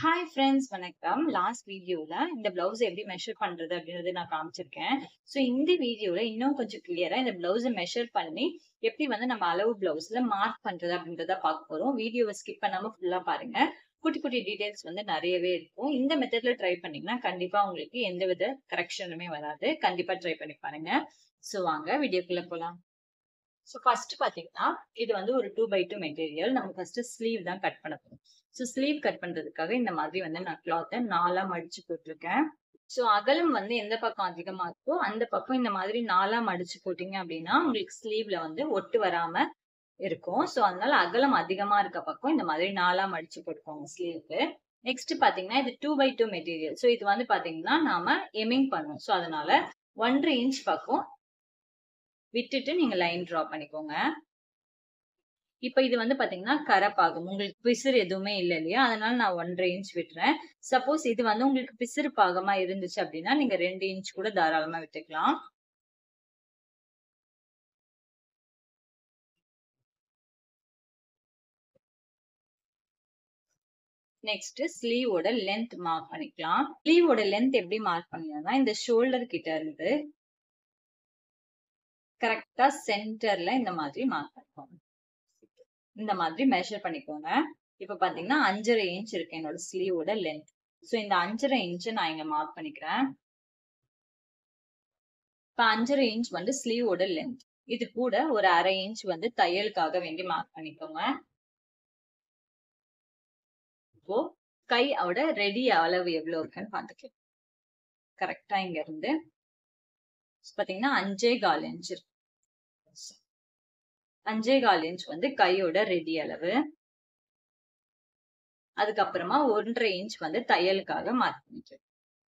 hi friends வணக்கம் last வீடியோல இந்த பிளவுஸ் எப்படி மெஷர் பண்றது அப்படின்றது நான் காமிச்சிருக்கேன் ஸோ இந்த வீடியோல இன்னும் கொஞ்சம் கிளியரா இந்த பிளவுஸை மெஷர் பண்ணி எப்படி வந்து நம்ம அளவு பிளவுஸ்ல மார்க் பண்றது அப்படின்றத பார்க்க போறோம் வீடியோவை ஸ்கிப் பண்ணாம ஃபுல்லா பாருங்க குட்டி குட்டி டீடைல்ஸ் வந்து நிறையவே இருக்கும் இந்த மெத்தட்ல ட்ரை பண்ணீங்கன்னா கண்டிப்பா உங்களுக்கு எந்த வித கரெக்ஷனுமே வராது கண்டிப்பா ட்ரை பண்ணி பாருங்க ஸோ வாங்க வீடியோக்குள்ள போலாம் ஸோ ஃபர்ஸ்ட் பார்த்தீங்கன்னா இது வந்து ஒரு டூ பை டூ மெட்டீரியல் நம்ம ஃபர்ஸ்ட் ஸ்லீவ் தான் கட் பண்ண போறோம் ஸோ ஸ்லீவ் கட் பண்றதுக்காக இந்த மாதிரி வந்து நான் கிளாத்தை நாலா மடிச்சு போட்டிருக்கேன் ஸோ அகலம் வந்து எந்த பக்கம் அதிகமா இருக்கோ அந்த பக்கம் இந்த மாதிரி நாலா மடிச்சு போட்டீங்க அப்படின்னா உங்களுக்கு ஸ்லீவ்ல வந்து ஒட்டு வராம இருக்கும் ஸோ அதனால அகலம் அதிகமா இருக்க பக்கம் இந்த மாதிரி நாலா மடிச்சு போட்டுக்கோங்க ஸ்லீவுக்கு நெக்ஸ்ட் பாத்தீங்கன்னா இது two by two material so இது வந்து பாத்தீங்கன்னா நாம எமிங் பண்ணுவோம் ஸோ அதனால ஒன்றரை இன்ச் பக்கம் விட்டுட்டு நீங்க லைன் டிரா பண்ணிக்கோங்க இப்ப இது வந்து பாத்தீங்கன்னா கரப்பாகும் உங்களுக்கு பிசிறு எதுவுமே இல்லை இல்லையா அதனால நான் ஒன்றரை இன்ச் விட்டுறேன் சப்போஸ் இது வந்து உங்களுக்கு பிசிறு பாகமா இருந்துச்சு அப்படின்னா நீங்க ரெண்டு இன்ச் கூட தாராளமா விட்டுக்கலாம் நெக்ஸ்ட் ஸ்லீவோட லென்த் மார்க் பண்ணிக்கலாம் ஸ்லீவோட லென்த் எப்படி மார்க் பண்ணலாம்னா இந்த ஷோல்டர் கிட்ட இருந்து கரெக்டா சென்டர்ல இந்த மாதிரி மார்க் பண்ணிக்கோங்க இந்த மாதிரி மெஷர் பண்ணிக்கோங்க இப்ப பாத்தீங்கன்னா அஞ்சரை இன்ச் இருக்கு என்னோட ஸ்லீவோட லென்த் ஸோ இந்த அஞ்சரை இன்ச் நான் இங்க மார்க் பண்ணிக்கிறேன் இப்ப அஞ்சரை இன்ச் வந்து ஸ்லீவோட லென்த் இது கூட ஒரு அரை இன்ச் வந்து தையலுக்காக வேண்டி மார்க் பண்ணிக்கோங்க இப்போ கையோட ரெடி அளவு எவ்வளவு இருக்குன்னு பாத்துக்கலாம் கரெக்டா இங்க இருந்து பாத்தீங்கன்னா அஞ்சே கால் இன்ச் இருக்கு அஞ்சே கால் இன்ச் வந்து கையோட ரெடி அளவு அதுக்கப்புறமா ஒன்றரை இன்ச் வந்து தையலுக்காக மார்க் பண்ணிக்கிறேன்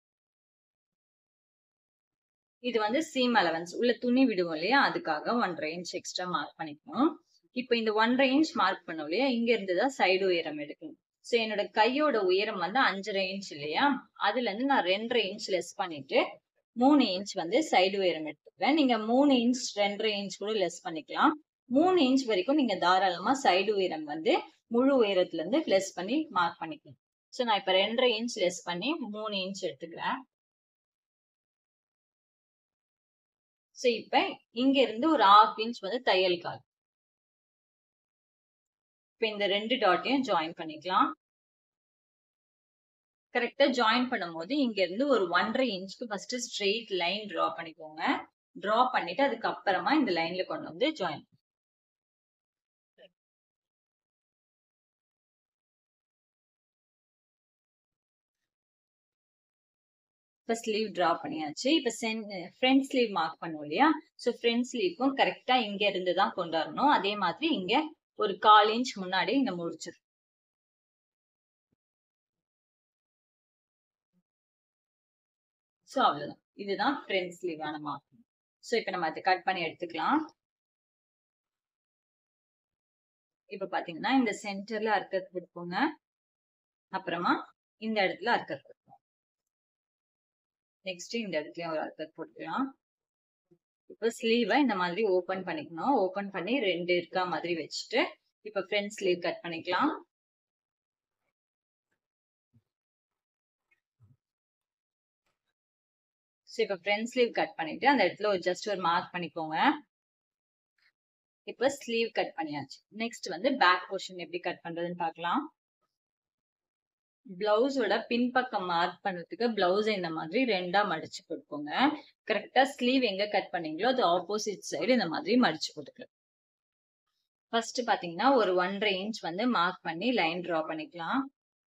இது வந்து சீம் அலவன்ஸ் உள்ள துணி விடுவோம் இல்லையா அதுக்காக ஒன்றரை இன்ச் எக்ஸ்ட்ரா மார்க் பண்ணிக்கணும் இப்போ இந்த ஒன்றரை இன்ச் மார்க் பண்ணோம் இல்லையா இங்க இருந்துதான் சைடு உயரம் எடுக்கணும் ஸோ என்னோட கையோட உயரம் வந்து அஞ்சரை இன்ச் இல்லையா அதுல இருந்து நான் ரெண்டரை இன்ச் லெஸ் பண்ணிட்டு மூணு இன்ச் வந்து சைடு உயரம் எடுத்துக்கிறேன் நீங்க மூணு இன்ச் ரெண்டரை இன்ச் கூட லெஸ் பண்ணிக்கலாம் மூணு இன்ச் வரைக்கும் நீங்க தாராளமா சைடு உயரம் வந்து முழு உயரத்துல இருந்து லெஸ் பண்ணி மார்க் பண்ணிக்கலாம் ஸோ நான் இப்ப ரெண்டரை இன்ச் லெஸ் பண்ணி மூணு இன்ச் எடுத்துக்கிறேன் ஸோ இப்ப இங்க இருந்து ஒரு ஹாஃப் இன்ச் வந்து தையல் கால் இப்ப இந்த ரெண்டு டாட்டையும் ஜாயின் பண்ணிக்கலாம் கரெக்டா ஜாயின் பண்ணும் போது இங்க இருந்து ஒரு ஒன்றரை இன்ச்சுக்கு ஃபர்ஸ்ட் ஸ்ட்ரெயிட் லைன் டிரா பண்ணிக்கோங்க டிரா பண்ணிட்டு அதுக்கப்புறமா இந்த லைன்ல கொண்டு வந்து ஜாயின் இப்போ ஸ்லீவ் ட்ரா பண்ணியாச்சு இப்போ சென் ஃப்ரண்ட் ஸ்லீவ் மார்க் பண்ணுவோம் இல்லையா ஸோ ஃப்ரண்ட் ஸ்லீவ்க்கும் கரெக்டா இங்க இருந்து தான் கொண்டு வரணும் அதே மாதிரி இங்க ஒரு கால் இன்ச் முன்னாடி இங்க முடிச்சிடும் ஸோ அவ்வளோதான் இதுதான் ஃப்ரண்ட் ஸ்லீவான மார்க் ஸோ இப்போ நம்ம அதை கட் பண்ணி எடுத்துக்கலாம் இப்போ பார்த்தீங்கன்னா இந்த சென்டர்ல அர்க்கத்து கொடுப்போங்க அப்புறமா இந்த இடத்துல அர்க்கத்து கொடுப்போம் நெக்ஸ்ட் இந்த இடத்துலயும் ஒரு அர்க்கத்து போட்டுக்கலாம் இப்போ ஸ்லீவை இந்த மாதிரி ஓபன் பண்ணிக்கணும் ஓபன் பண்ணி ரெண்டு இருக்கா மாதிரி வச்சுட்டு இப்போ ஃப்ரண்ட் ஸ்லீவ் கட் பண்ணிக்கலாம் ஸோ இப்போ ஃப்ரண்ட் ஸ்லீவ் கட் பண்ணிட்டு அந்த இடத்துல ஒரு ஜஸ்ட் ஒரு மார்க் பண்ணிக்கோங்க இப்போ ஸ்லீவ் கட் பண்ணியாச்சு நெக்ஸ்ட் வந்து பேக் போர்ஷன் எப்படி கட் பண்றதுன்னு பார்க்கலாம் பிளவுஸோட பின்பக்கம் மார்க் பண்றதுக்கு பிளவுஸை இந்த மாதிரி ரெண்டா மடிச்சு கொடுப்போங்க கரெக்டா ஸ்லீவ் எங்க கட் பண்ணீங்களோ அது ஆப்போசிட் சைடு இந்த மாதிரி மடிச்சு கொடுக்கலாம் ஃபர்ஸ்ட் பாத்தீங்கன்னா ஒரு ஒன்றரை இன்ச் வந்து மார்க் பண்ணி லைன் டிரா பண்ணிக்கலாம்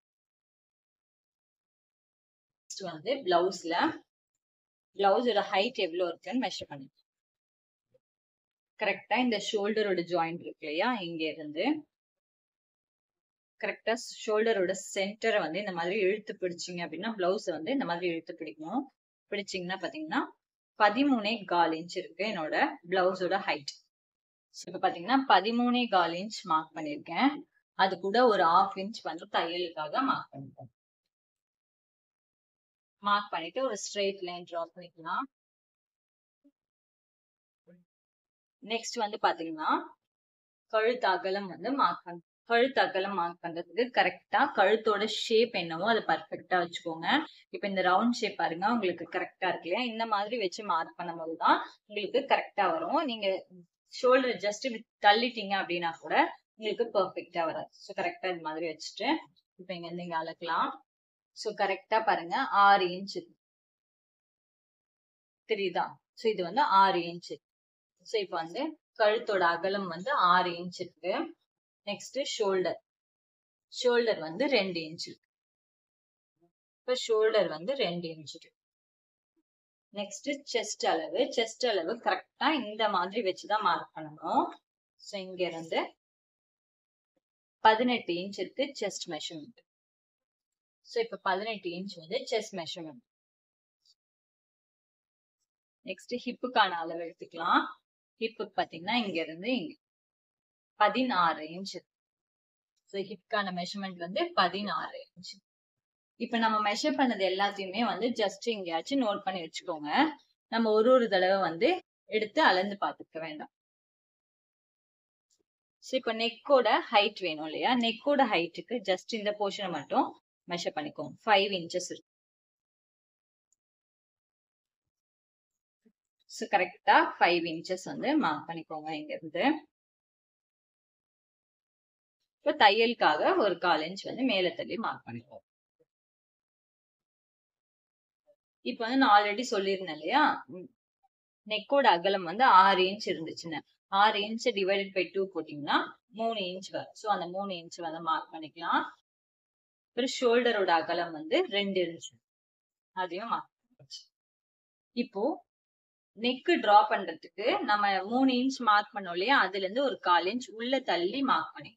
வந்து பிளவுஸ்ல பிளவுஸோட ஹைட் எவ்வளவு இருக்குன்னு மெஷர் பண்ணிக்கலாம் கரெக்டா இந்த ஷோல்டரோட ஜாயிண்ட் இருக்கு இல்லையா இங்க இருந்து கரெக்டா ஷோல்டரோட சென்டரை வந்து இந்த மாதிரி இழுத்து பிடிச்சிங்க அப்படின்னா பிளவுஸ் வந்து இந்த மாதிரி இழுத்து பிடிக்கணும் பிடிச்சிங்கன்னா பாத்தீங்கன்னா பதிமூணே கால் இன்ச் இருக்கு என்னோட பிளவுஸோட ஹைட் இப்ப பாத்தீங்கன்னா பதிமூணே கால் இன்ச் மார்க் பண்ணிருக்கேன் அது கூட ஒரு ஹாஃப் இன்ச் வந்து தையலுக்காக மார்க் பண்ணிருக்கேன் மார்க் பண்ணிட்டு ஒரு ஸ்ட்ரெயிட் லைன் ட்ரா பண்ணிக்கலாம் நெக்ஸ்ட் வந்து பாத்தீங்கன்னா கழுத்து அகலம் வந்து மார்க் பண்ண கழுத்து அகலம் மார்க் பண்றதுக்கு கரெக்டா கழுத்தோட ஷேப் என்னவோ அதை பர்ஃபெக்டா வச்சுக்கோங்க இப்ப இந்த ரவுண்ட் ஷேப் பாருங்க உங்களுக்கு கரெக்டா இருக்கு இல்லையா இந்த மாதிரி வச்சு மார்க் பண்ணும்போது தான் உங்களுக்கு கரெக்டா வரும் நீங்க ஷோல்டர் ஜஸ்ட் தள்ளிட்டீங்க அப்படின்னா கூட உங்களுக்கு பெர்ஃபெக்டா வராது ஸோ கரெக்டா இந்த மாதிரி வச்சுட்டு இப்ப இங்க இருந்து இங்க அளக்கலாம் ஸோ கரெக்டா பாருங்க ஆறு இன்ச் தெரியுதா ஸோ இது வந்து ஆறு இன்ச் ஸோ இப்போ வந்து கழுத்தோட அகலம் வந்து ஆறு இன்ச் இருக்கு நெக்ஸ்ட் ஷோல்டர் ஷோல்டர் வந்து ரெண்டு இன்ச் இருக்கு இப்போ ஷோல்டர் வந்து ரெண்டு இன்ச் இருக்கு நெக்ஸ்ட் செஸ்ட் அளவு செஸ்ட் அளவு கரெக்டா இந்த மாதிரி வச்சுதான் மார்க் பண்ணணும் ஸோ இங்க இருந்து பதினெட்டு இன்ச் இருக்கு செஸ்ட் மெஷர்மெண்ட் ஸோ இப்போ பதினெட்டு இன்ச் வந்து செஸ்ட் மெஷர்மெண்ட் நெக்ஸ்ட் ஹிப்புக்கான அளவு எடுத்துக்கலாம் ஹிப்புக்கு பாத்தீங்கன்னா இங்க இருந்து இங்க பதினாறு இன்ச் ஸோ ஹிப்கான மெஷர்மெண்ட் வந்து பதினாறு இன்ச் இப்ப நம்ம மெஷர் பண்ணது எல்லாத்தையுமே வந்து ஜஸ்ட் எங்கேயாச்சும் நோட் பண்ணி வச்சுக்கோங்க நம்ம ஒரு ஒரு தடவை வந்து எடுத்து அளந்து பார்த்துக்க வேண்டாம் ஸோ இப்போ நெக்கோட ஹைட் வேணும் இல்லையா நெக்கோட ஹைட்டுக்கு ஜஸ்ட் இந்த போர்ஷனை மட்டும் மெஷர் பண்ணிக்கோங்க ஃபைவ் இன்ச்சஸ் இருக்கு ஸோ கரெக்டா ஃபைவ் இன்ச்சஸ் வந்து மார்க் பண்ணிக்கோங்க இங்க இருந்து இப்போ தையலுக்காக ஒரு கால் இன்ச் வந்து மேல தள்ளி மார்க் பண்ணிக்கோங்க இப்போ வந்து நான் ஆல்ரெடி சொல்லியிருந்தேன் இல்லையா நெக்கோட அகலம் வந்து ஆறு இன்ச் இருந்துச்சுன்னு ஆறு இன்ச் டிவைடட் பை டூ போட்டீங்கன்னா மூணு இன்ச் வரும் ஸோ அந்த மூணு இன்ச் வந்து மார்க் பண்ணிக்கலாம் அப்புறம் ஷோல்டரோட அகலம் வந்து ரெண்டு இன்ச் அதையும் மார்க் பண்ணியாச்சு இப்போ நெக்கு டிரா பண்றதுக்கு நம்ம மூணு இன்ச் மார்க் பண்ணோம் இல்லையா அதுல இருந்து ஒரு கால் இன்ச் உள்ள தள்ளி மார்க் பண்ணி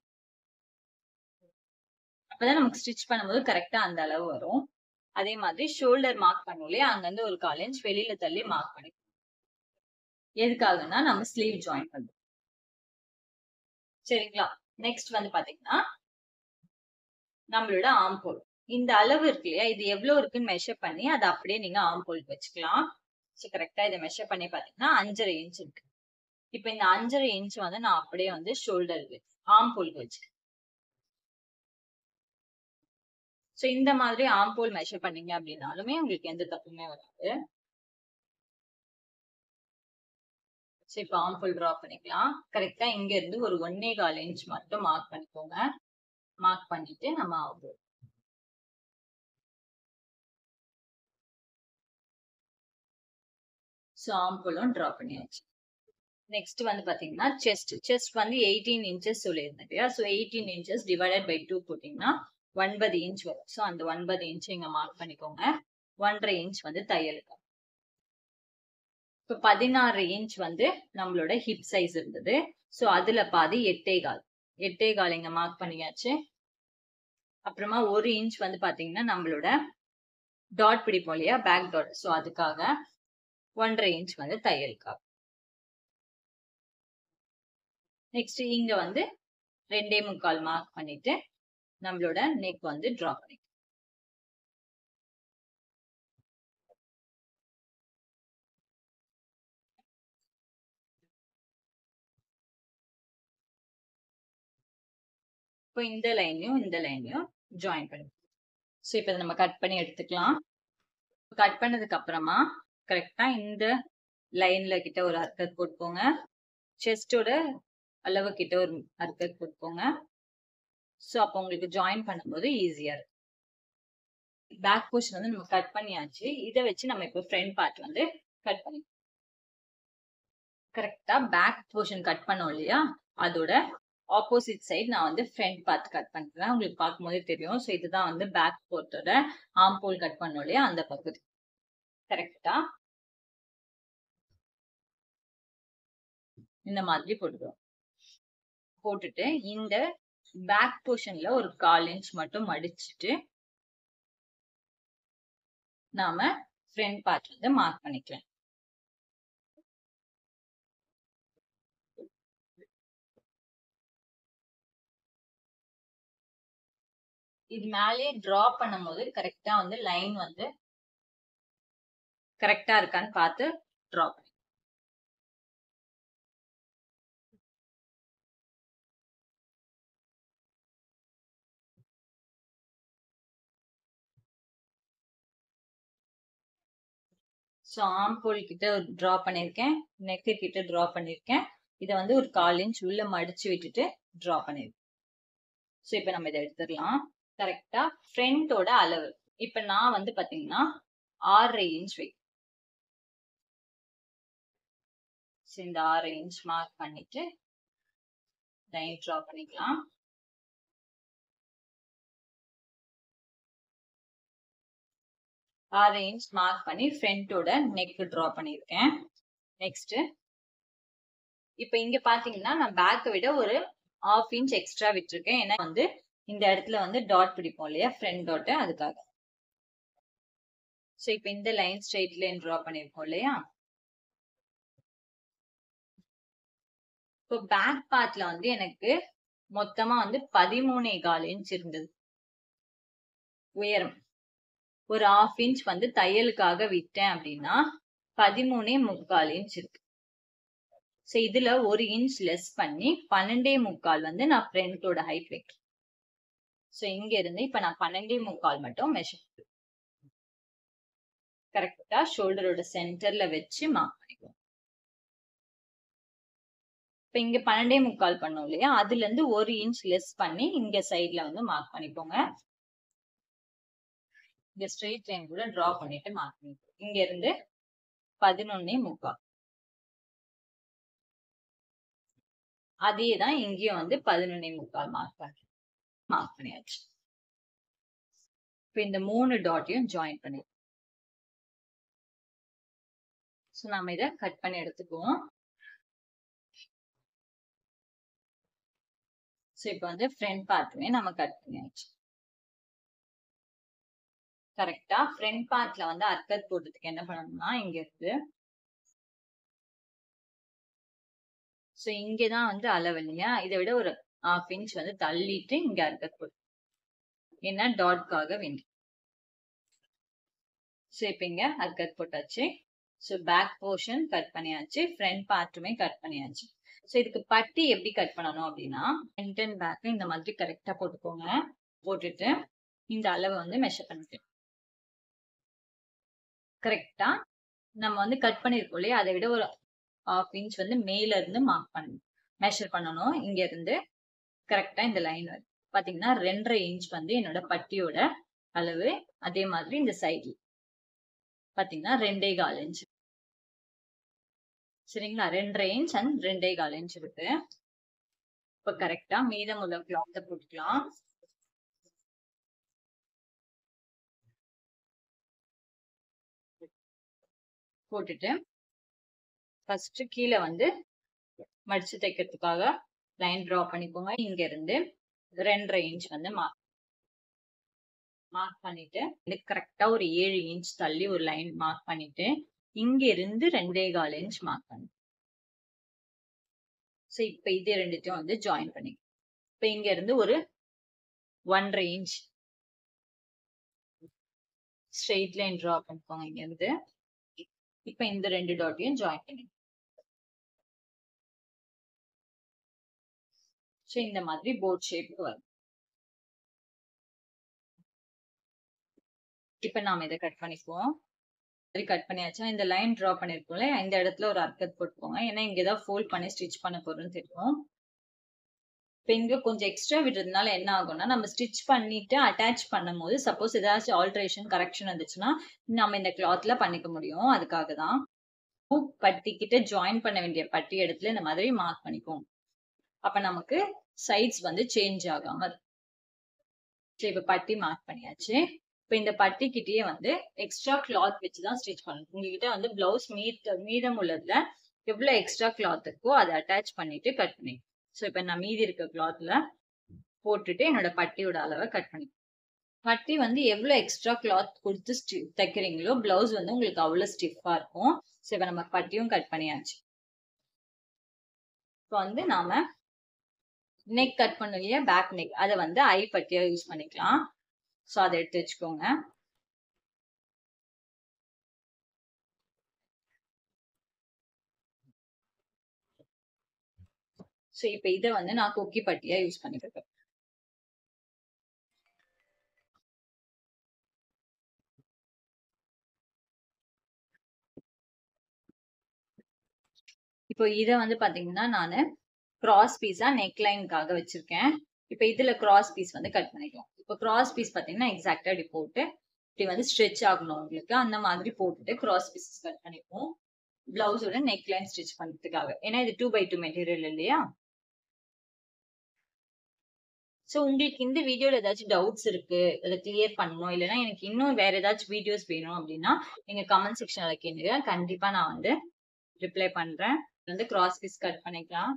அப்பதான் நமக்கு ஸ்டிச் பண்ணும்போது கரெக்டா அந்த அளவு வரும் அதே மாதிரி ஷோல்டர் மார்க் பண்ணோம் இல்லையா அங்க இருந்து ஒரு கால் இன்ச் வெளியில தள்ளி மார்க் பண்ணி எதுக்காகனா நம்ம ஸ்லீவ் ஜாயின் பண்றோம் சரிங்களா நெக்ஸ்ட் வந்து பாத்தீங்கன்னா நம்மளோட ஆம்போல் இந்த அளவு இருக்கு இல்லையா இது எவ்வளவு இருக்குன்னு மெஷர் பண்ணி அதை அப்படியே நீங்க ஆம்போலுக்கு வச்சுக்கலாம் ஸோ கரெக்டா இதை மெஷர் பண்ணி பாத்தீங்கன்னா அஞ்சரை இன்ச் இருக்கு இப்போ இந்த அஞ்சரை இன்ச் வந்து நான் அப்படியே வந்து ஷோல்டருக்கு ஆம்போலுக்கு வச்சுக்கேன் ஸோ இந்த மாதிரி ஆம்போல் மெஷர் பண்ணீங்க அப்படின்னாலுமே உங்களுக்கு எந்த தப்புமே வராது ஸோ இப்போ ஆம்போல் ட்ரா பண்ணிக்கலாம் கரெக்டா இங்க இருந்து ஒரு ஒன்னே கால் இன்ச் மட்டும் மார்க் பண்ணிக்கோங்க மார்க் பண்ணிட்டு நம்ம ஆம்போல் ஸோ ஆம்போலும் ட்ரா பண்ணியாச்சு நெக்ஸ்ட் வந்து பாத்தீங்கன்னா செஸ்ட் செஸ்ட் வந்து எயிட்டீன் இன்ச்சஸ் சொல்லியிருந்தேன் இல்லையா so eighteen inches divided by two போட்டீங்கன்னா ஒன்பது இன்ச் வரும் ஸோ அந்த ஒன்பது இன்ச் இங்க மார்க் பண்ணிக்கோங்க ஒன்றரை இன்ச் வந்து தையலுக்கு இப்போ பதினாறு இன்ச் வந்து நம்மளோட ஹிப் சைஸ் இருந்தது ஸோ அதுல பாதி எட்டே கால் எட்டே கால் இங்க மார்க் பண்ணியாச்சு அப்புறமா ஒரு இன்ச் வந்து பாத்தீங்கன்னா நம்மளோட டாட் பிடிப்போம் இல்லையா பேக் டாட் ஸோ அதுக்காக ஒன்றரை இன்ச் வந்து தையலுக்காக நெக்ஸ்ட் இங்க வந்து ரெண்டே முக்கால் மார்க் பண்ணிட்டு நம்மளோட நெக் வந்து டிரா பண்ணி இப்போ இந்த லைன்லயும் இந்த லைன்லயும் ஜாயின் பண்ணி ஸோ இப்போ நம்ம கட் பண்ணி எடுத்துக்கலாம் கட் பண்ணதுக்கு அப்புறமா கரெக்டா இந்த லைன்ல கிட்ட ஒரு அர்க்கத் போட்டுக்கோங்க செஸ்டோட அளவு கிட்ட ஒரு அர்க்கத் போட்டுக்கோங்க ஸோ அப்போ உங்களுக்கு ஜாயின் பண்ணும்போது ஈஸியா இருக்கும் பேக் போர்ஷன் வந்து நம்ம கட் பண்ணியாச்சு இதை வச்சு நம்ம இப்போ ஃப்ரண்ட் பார்ட் வந்து கட் பண்ணி கரெக்டா பேக் போர்ஷன் கட் பண்ணோம் இல்லையா அதோட ஆப்போசிட் சைடு நான் வந்து ஃப்ரண்ட் பார்ட் கட் பண்றேன் உங்களுக்கு பார்க்கும்போதே தெரியும் ஸோ இதுதான் வந்து பேக் போர்ட்டோட ஆம்போல் கட் பண்ணோம் இல்லையா அந்த பகுதி கரெக்டா இந்த மாதிரி போட்டுக்கிறோம் போட்டுட்டு இந்த பேக் போர்ஷன்ல ஒரு கால் இன்ச் மட்டும் மடிச்சுட்டு நாம ஃப்ரண்ட் பார்ட் வந்து மார்க் பண்ணிக்கலாம் இது மேலே டிரா பண்ணும்போது கரெக்டா வந்து லைன் வந்து கரெக்டா இருக்கான்னு பார்த்து டிரா பண்ணி ஸோ ஆம்போல் கிட்ட ட்ரா பண்ணியிருக்கேன் நெக்கு கிட்ட ட்ரா பண்ணியிருக்கேன் இதை வந்து ஒரு கால் இன்ச் உள்ள மடிச்சு விட்டுட்டு ட்ரா பண்ணியிருக்கேன் ஸோ இப்போ நம்ம இதை எடுத்துடலாம் கரெக்டா ஃப்ரண்டோட அளவு இப்போ நான் வந்து பாத்தீங்கன்னா ஆறரை இன்ச் வை ஸோ இந்த ஆறு இன்ச் மார்க் பண்ணிட்டு லைன் ட்ரா பண்ணிக்கலாம் ஆறு இன்ச் மார்க் பண்ணி ஃப்ரண்டோட நெக் ட்ரா பண்ணியிருக்கேன் நெக்ஸ்ட் இப்போ இங்க பாத்தீங்கன்னா நான் பேக்கை விட ஒரு ஆஃப் இன்ச் எக்ஸ்ட்ரா விட்டுருக்கேன் ஏன்னா வந்து இந்த இடத்துல வந்து டாட் பிடிப்போம் இல்லையா ஃப்ரண்ட் டாட் அதுக்காக ஸோ இப்போ இந்த லைன் ஸ்ட்ரெயிட் லைன் ட்ரா பண்ணியிருக்கோம் இல்லையா இப்போ பேக் பார்ட்ல வந்து எனக்கு மொத்தமா வந்து பதிமூணே கால் இன்ச் இருந்தது உயரம் ஒரு ஆஃப் இன்ச் வந்து தையலுக்காக விட்டேன் அப்படின்னா பதிமூணே முக்கால் இன்ச் இருக்கு ஸோ இதுல ஒரு இன்ச் லெஸ் பண்ணி பன்னெண்டே முக்கால் வந்து நான் ஃப்ரண்டோட ஹைட் வைக்கிறேன் ஸோ இங்க இருந்து இப்ப நான் பன்னெண்டே முக்கால் மட்டும் மெஷர் கரெக்டா ஷோல்டரோட சென்டர்ல வச்சு மார்க் பண்ணிக்குவோம் இப்ப இங்க பன்னெண்டே முக்கால் பண்ணோம் இல்லையா அதுல இருந்து ஒரு இன்ச் லெஸ் பண்ணி இங்க சைட்ல வந்து மார்க் பண்ணிக்கோங்க இங்க ஸ்ட்ரெயிட் லைன் கூட டிரா பண்ணிட்டு மார்க் பண்ணிக்கோங்க இங்க இருந்து பதினொன்னே முக்கால் அதே தான் இங்கேயும் வந்து பதினொன்னே முக்கால் மார்க் பண்ணி மார்க் பண்ணியாச்சு இப்ப இந்த மூணு டாட்டையும் ஜாயின் பண்ணி ஸோ நம்ம இதை கட் பண்ணி எடுத்துக்குவோம் ஸோ இப்போ வந்து ஃப்ரண்ட் பார்ட்டுமே நம்ம கட் பண்ணியாச்சு கரெக்டா ஃப்ரண்ட் பார்ட்ல வந்து அர்க்கத் போடுறதுக்கு என்ன பண்ணணும்னா இங்க இருக்கு ஸோ இங்கதான் வந்து அளவு இல்லையா இதை விட ஒரு ஹாஃப் இன்ச் வந்து தள்ளிட்டு இங்க அர்க்கத் போடு ஏன்னா டாட்காக வேண்டி ஸோ இப்போ இங்க அர்க்கத் போட்டாச்சு ஸோ பேக் போர்ஷன் கட் பண்ணியாச்சு ஃப்ரண்ட் பார்ட்டுமே கட் பண்ணியாச்சு ஸோ இதுக்கு பட்டி எப்படி கட் பண்ணணும் அப்படின்னா ஃப்ரண்ட் அண்ட் பேக் இந்த மாதிரி கரெக்டா போட்டுக்கோங்க போட்டுட்டு இந்த அளவை வந்து மெஷர் பண்ணிட்டு கரெக்டா நம்ம வந்து கட் பண்ணிருக்கோம் இல்லையா அதை விட ஒரு ஹாஃப் இன்ச் வந்து மேல இருந்து மார்க் பண்ணணும் மெஷர் பண்ணணும் இங்க இருந்து கரெக்டா இந்த லைன் பாத்தீங்கன்னா ரெண்டரை இன்ச் வந்து என்னோட பட்டியோட அளவு அதே மாதிரி இந்த சைடு பாத்தீங்கன்னா ரெண்டே கால் இன்ச் சரிங்களா ரெண்டரை இன்ச் அண்ட் ரெண்டே கால் இன்ச் இருக்கு இப்ப கரெக்டா மீதமுள்ள கிளாத்த போட்டுக்கலாம் போட்டுட்டு ஃபர்ஸ்ட் கீழே வந்து மடிச்சு தைக்கிறதுக்காக லைன் டிரா பண்ணிக்கோங்க இங்க இருந்து ரெண்டரை இன்ச் வந்து மார்க் மார்க் பண்ணிட்டு கரெக்டா ஒரு ஏழு இன்ச் தள்ளி ஒரு லைன் மார்க் பண்ணிட்டு இங்க இருந்து ரெண்டே கால் இன்ச் மார்க் பண்ணு ஸோ இப்ப இது ரெண்டுத்தையும் வந்து ஜாயின் பண்ணி இப்ப இங்க இருந்து ஒரு ஒன்றரை இன்ச் ஸ்ட்ரெயிட் லைன் டிரா பண்ணிக்கோங்க இங்க இருந்து இப்ப இந்த ரெண்டு டாட்டையும் ஜாயின் பண்ணி ஸோ இந்த மாதிரி போட் ஷேப்க்கு வரும் இப்ப நாம இதை கட் பண்ணிக்குவோம் சரி கட் பண்ணியாச்சா இந்த லைன் டிரா பண்ணிருக்கோம்ல இந்த இடத்துல ஒரு அர்க்கத் போட்டுக்கோங்க ஏன்னா இங்கதான் ஃபோல்ட் பண்ணி ஸ்டிச் பண்ண போறோம்னு தெரியும் இப்போ இங்க கொஞ்சம் எக்ஸ்ட்ரா விடுறதுனால என்ன ஆகும்னா நம்ம ஸ்டிச் பண்ணிட்டு அட்டாச் பண்ணும் போது சப்போஸ் ஏதாச்சும் ஆல்ட்ரேஷன் கரெக்ஷன் இருந்துச்சுன்னா நம்ம இந்த கிளாத்ல பண்ணிக்க முடியும் அதுக்காக தான் பட்டி கிட்ட ஜாயின் பண்ண வேண்டிய பட்டி இடத்துல இந்த மாதிரி மார்க் பண்ணிக்குவோம் அப்ப நமக்கு சைட்ஸ் வந்து சேஞ்ச் ஆகாம சரி இப்ப பட்டி மார்க் பண்ணியாச்சு இப்ப இந்த பட்டி கிட்டயே வந்து எக்ஸ்ட்ரா கிளாத் வச்சுதான் ஸ்டிச் பண்ணணும் உங்ககிட்ட வந்து பிளவுஸ் மீட் மீதம் உள்ளதுல எவ்வளவு எக்ஸ்ட்ரா கிளாத் இருக்கோ அதை அட்டாச் பண்ணிட்டு கட் பண்ணி ஸோ இப்ப நான் மீதி இருக்க கிளாத்ல போட்டுட்டு என்னோட பட்டியோட அளவை கட் பண்ணி பட்டி வந்து எவ்வளவு எக்ஸ்ட்ரா கிளாத் கொடுத்து ஸ்டி தைக்கிறீங்களோ பிளவுஸ் வந்து உங்களுக்கு அவ்வளவு ஸ்டிஃபா இருக்கும் ஸோ இப்ப நம்ம பட்டியும் கட் பண்ணியாச்சு இப்போ வந்து நாம நெக் கட் பண்ண இல்லையா பேக் நெக் அதை வந்து ஐ பட்டியா யூஸ் பண்ணிக்கலாம் ஸோ அதை எடுத்து வச்சுக்கோங்க ஸோ இப்போ இதை வந்து நான் கொக்கி பட்டியா யூஸ் பண்ணிக்கிறேன் இப்போ இத வந்து பாத்தீங்கன்னா நானு கிராஸ் பீஸா நெக் லைனுக்காக வச்சிருக்கேன் இப்போ இதுல கிராஸ் பீஸ் வந்து கட் பண்ணிக்கலாம் இப்போ கிராஸ் பீஸ் பாத்தீங்கன்னா எக்ஸாக்டா இப்படி போட்டு இப்படி வந்து ஸ்ட்ரெச் ஆகணும் உங்களுக்கு அந்த மாதிரி போட்டுட்டு கிராஸ் பீசஸ் கட் பண்ணிப்போம் பிளவுஸோட நெக் லைன் ஸ்டிச் பண்றதுக்காக ஏன்னா இது டூ பை டூ மெட்டீரியல் இல்லையா ஸோ உங்களுக்கு இந்த வீடியோல ஏதாச்சும் டவுட்ஸ் இருக்கு அதை கிளியர் பண்ணணும் இல்லைன்னா எனக்கு இன்னும் வேற ஏதாச்சும் வீடியோஸ் வேணும் அப்படின்னா நீங்க கமெண்ட் செக்ஷன்ல கேளுங்க கண்டிப்பா நான் வந்து ரிப்ளை பண்றேன் வந்து கிராஸ் பீஸ் கட் பண்ணிக்கலாம்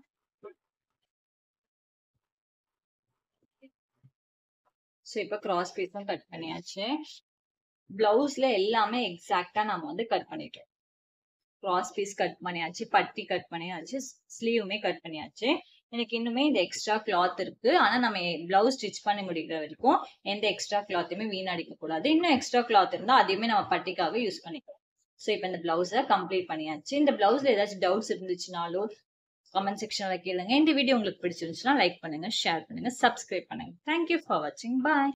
ஸோ இப்போ கிராஸ் பீஸும் கட் பண்ணியாச்சு பிளவுஸ்ல எல்லாமே எக்ஸாக்டா நம்ம வந்து கட் பண்ணிட்டோம் கிராஸ் பீஸ் கட் பண்ணியாச்சு பட்டி கட் பண்ணியாச்சு ஸ்லீவுமே கட் பண்ணியாச்சு எனக்கு இன்னுமே இந்த எக்ஸ்ட்ரா கிளாத் இருக்கு ஆனா நம்ம பிளவுஸ் ஸ்டிச் பண்ணி முடிக்கிற வரைக்கும் எந்த எக்ஸ்ட்ரா கிளாத்தையுமே வீணடிக்க கூடாது இன்னும் எக்ஸ்ட்ரா கிளாத் இருந்தா அதையுமே நம்ம பட்டிக்காக யூஸ் பண்ணிக்கலாம் ஸோ இப்போ இந்த பிளவுஸை கம்ப்ளீட் பண்ணியாச்சு இந்த பிளவுஸ்ல ஏதாச்சும் டவுட்ஸ் இருந்துச்சுனாலோ கமெண்ட் செக்ஷன்ல கேளுங்க இந்த வீடியோ உங்களுக்கு பிடிச்சிருந்துச்சுன்னா லைக் பண்ணுங்க ஷேர் பண்ணுங்க சப்ஸ்கிரைப் பண்ணுங்க தேங்க்யூ ஃபார் வாட்சிங் பாய்